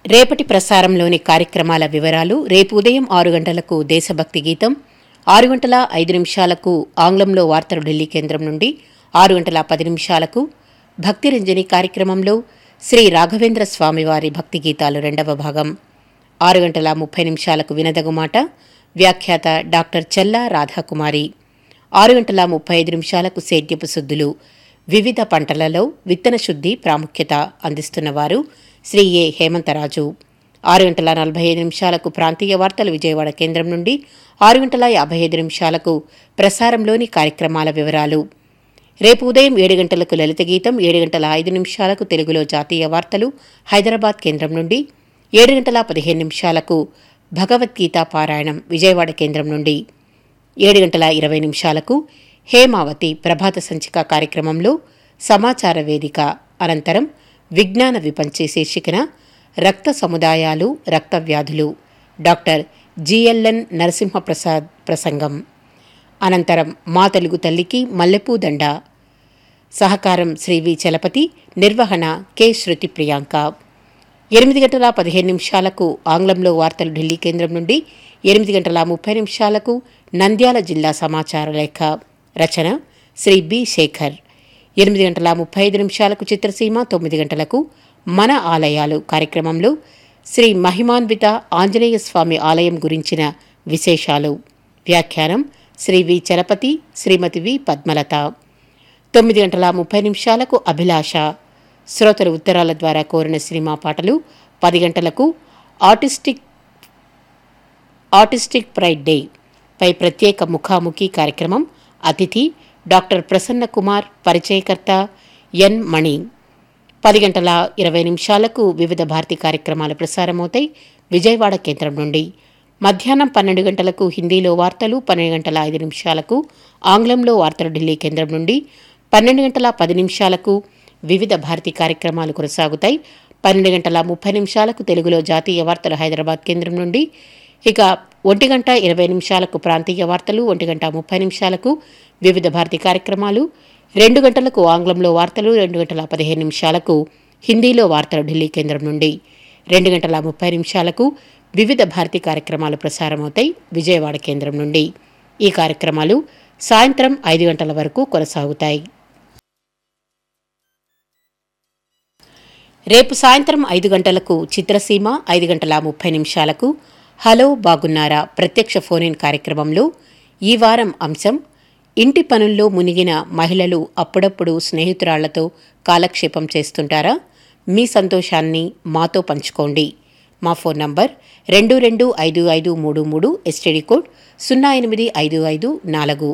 రేపటి ప్రసారంలోని కార్యక్రమాల వివరాలు రేపు ఉదయం ఆరు గంటలకు దేశభక్తి గీతం ఆరు గంటల ఐదు నిమిషాలకు ఆంగ్లంలో వార్తలు ఢిల్లీ కేంద్రం నుండి ఆరు గంటల పది నిమిషాలకు భక్తిరంజని కార్యక్రమంలో శ్రీ రాఘవేంద్ర స్వామివారి భక్తి గీతాలు రెండవ భాగం ఆరు గంటల ముప్పై నిమిషాలకు వినదగు మాట వ్యాఖ్యాత డాక్టర్ చెల్లా రాధాకుమారి ఆరు గంటల ముప్పై ఐదు నిమిషాలకు సేద్యపు శుద్ధులు వివిధ పంటలలో విత్తన శుద్ధి ప్రాముఖ్యత అందిస్తున్నవారు శ్రీ ఏ హేమంతరాజు ఆరు గంటల నలభై ఐదు నిమిషాలకు ప్రాంతీయ వార్తలు విజయవాడ కేంద్రం నుండి ఆరు గంటల యాభై ఐదు నిమిషాలకు ప్రసారంలోని కార్యక్రమాల వివరాలు రేపు ఉదయం ఏడు గంటలకు లలిత గీతం ఏడు గంటల ఐదు నిమిషాలకు తెలుగులో జాతీయ వార్తలు హైదరాబాద్ కేంద్రం నుండి ఏడు గంటల పదిహేను నిమిషాలకు భగవద్గీత పారాయణం విజయవాడ కేంద్రం నుండి ఏడు గంటల ఇరవై నిమిషాలకు హేమావతి ప్రభాత సంచిక కార్యక్రమంలో సమాచార వేదిక అనంతరం విజ్ఞాన విపంచి శీర్షికన రక్త సముదాయాలు రక్త వ్యాధులు డాక్టర్ జిఎల్ఎన్ నరసింహప్రసాద్ ప్రసంగం అనంతరం మా తెలుగు తల్లికి మల్లెపూ దండ సహకారం శ్రీ వి చలపతి నిర్వహణ కె శృతి ప్రియాంక ఎనిమిది గంటల పదిహేను నిమిషాలకు ఆంగ్లంలో వార్తలు ఢిల్లీ కేంద్రం నుండి ఎనిమిది గంటల ముప్పై నిమిషాలకు నంద్యాల జిల్లా సమాచార లేఖ రచన శ్రీ బి శేఖర్ ఎనిమిది గంటల ముప్పై ఐదు నిమిషాలకు చిత్రసీమ తొమ్మిది గంటలకు మన ఆలయాలు కార్యక్రమంలో శ్రీ మహిమాన్విత ఆంజనేయ స్వామి ఆలయం గురించిన విశేషాలు వ్యాఖ్యానం శ్రీ వి చలపతి శ్రీమతి వి పద్మలత తొమ్మిది గంటల ముప్పై నిమిషాలకు అభిలాష శ్రోతలు ఉత్తరాల ద్వారా కోరిన సినిమా పాటలు పది గంటలకు ఆటిస్టిక్ ఆటిస్టిక్ ప్రైడ్ డే పై ప్రత్యేక ముఖాముఖి కార్యక్రమం అతిథి డాక్టర్ ప్రసన్న కుమార్ పరిచయకర్త ఎన్ మణి పది గంటల ఇరవై నిమిషాలకు వివిధ భారతి కార్యక్రమాలు ప్రసారమవుతాయి విజయవాడ కేంద్రం నుండి మధ్యాహ్నం పన్నెండు గంటలకు హిందీలో వార్తలు పన్నెండు గంటల ఐదు నిమిషాలకు ఆంగ్లంలో వార్తలు ఢిల్లీ కేంద్రం నుండి పన్నెండు గంటల పది నిమిషాలకు వివిధ భారతి కార్యక్రమాలు కొనసాగుతాయి పన్నెండు గంటల ముప్పై నిమిషాలకు తెలుగులో జాతీయ వార్తలు హైదరాబాద్ కేంద్రం నుండి ఇక ఒంటి గంట ఇరవై నిమిషాలకు ప్రాంతీయ వార్తలు ఒంటి గంట ముప్పై నిమిషాలకు వివిధ భారతి కార్యక్రమాలు రెండు గంటలకు ఆంగ్లంలో వార్తలు రెండు గంటల పదిహేను నిమిషాలకు హిందీలో వార్తలు ఢిల్లీ కేంద్రం నుండి రెండు గంటల ముప్పై నిమిషాలకు వివిధ భారతి కార్యక్రమాలు ప్రసారమవుతాయి విజయవాడ కేంద్రం నుండి ఈ కార్యక్రమాలు సాయంత్రం ఐదు గంటల వరకు కొనసాగుతాయి రేపు సాయంత్రం ఐదు గంటలకు చిత్రసీమ ఐదు గంటల ముప్పై నిమిషాలకు హలో బాగున్నారా ప్రత్యక్ష ఫోన్ ఇన్ కార్యక్రమంలో ఈ వారం అంశం ఇంటి పనుల్లో మునిగిన మహిళలు అప్పుడప్పుడు స్నేహితురాళ్లతో కాలక్షేపం చేస్తుంటారా మీ సంతోషాన్ని మాతో పంచుకోండి మా ఫోన్ నంబర్ రెండు రెండు ఐదు ఐదు మూడు మూడు ఎస్టీడీ కోడ్ సున్నా ఎనిమిది ఐదు ఐదు నాలుగు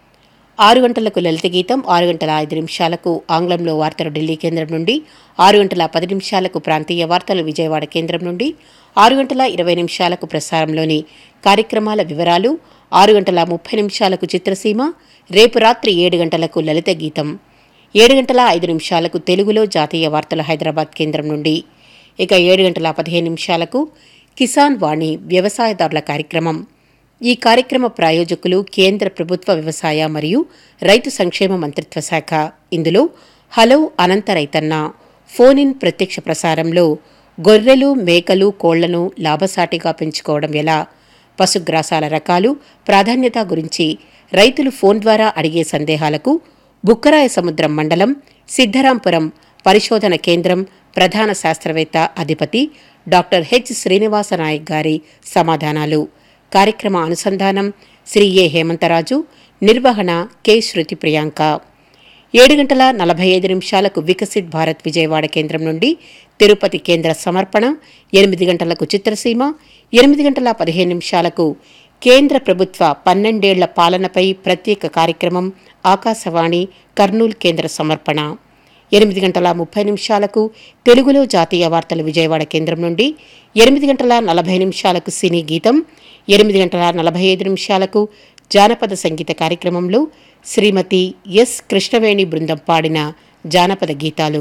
ఆరు గంటలకు లలిత గీతం ఆరు గంటల ఐదు నిమిషాలకు ఆంగ్లంలో వార్తలు ఢిల్లీ కేంద్రం నుండి ఆరు గంటల పది నిమిషాలకు ప్రాంతీయ వార్తలు విజయవాడ కేంద్రం నుండి ఆరు గంటల ఇరవై నిమిషాలకు ప్రసారంలోని కార్యక్రమాల వివరాలు ఆరు గంటల ముప్పై నిమిషాలకు చిత్రసీమ రేపు రాత్రి ఏడు గంటలకు లలిత గీతం ఏడు గంటల ఐదు నిమిషాలకు తెలుగులో జాతీయ వార్తలు హైదరాబాద్ కేంద్రం నుండి ఇక ఏడు గంటల పదిహేను నిమిషాలకు కిసాన్ వాణి వ్యవసాయదారుల కార్యక్రమం ఈ కార్యక్రమ ప్రాయోజకులు కేంద్ర ప్రభుత్వ వ్యవసాయ మరియు రైతు సంక్షేమ మంత్రిత్వ శాఖ ఇందులో హలో అనంత రైతన్న ఫోన్ ఇన్ ప్రత్యక్ష ప్రసారంలో గొర్రెలు మేకలు కోళ్లను లాభసాటిగా పెంచుకోవడం ఎలా పశుగ్రాసాల రకాలు ప్రాధాన్యత గురించి రైతులు ఫోన్ ద్వారా అడిగే సందేహాలకు బుక్కరాయ సముద్రం మండలం సిద్ధరాంపురం పరిశోధన కేంద్రం ప్రధాన శాస్త్రవేత్త అధిపతి డాక్టర్ హెచ్ శ్రీనివాస నాయక్ గారి సమాధానాలు కార్యక్రమ అనుసంధానం శ్రీ ఏ హేమంతరాజు నిర్వహణ కె శృతి ప్రియాంక ఏడు గంటల నలభై ఐదు నిమిషాలకు వికసిత్ భారత్ విజయవాడ కేంద్రం నుండి తిరుపతి కేంద్ర సమర్పణ ఎనిమిది గంటలకు చిత్రసీమ ఎనిమిది గంటల పదిహేను నిమిషాలకు కేంద్ర ప్రభుత్వ పన్నెండేళ్ల పాలనపై ప్రత్యేక కార్యక్రమం ఆకాశవాణి కర్నూలు కేంద్ర సమర్పణ ఎనిమిది గంటల ముప్పై నిమిషాలకు తెలుగులో జాతీయ వార్తలు విజయవాడ కేంద్రం నుండి ఎనిమిది గంటల నలభై నిమిషాలకు సినీ గీతం ఎనిమిది గంటల నలభై ఐదు నిమిషాలకు జానపద సంగీత కార్యక్రమంలో శ్రీమతి ఎస్ కృష్ణవేణి బృందం పాడిన జానపద గీతాలు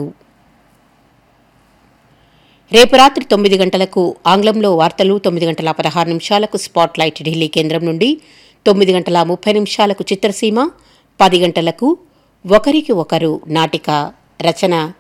రేపు రాత్రి తొమ్మిది గంటలకు ఆంగ్లంలో వార్తలు తొమ్మిది గంటల పదహారు నిమిషాలకు స్పాట్ లైట్ ఢిల్లీ కేంద్రం నుండి తొమ్మిది గంటల ముప్పై నిమిషాలకు చిత్రసీమ పది గంటలకు ఒకరికి ఒకరు నాటిక రచన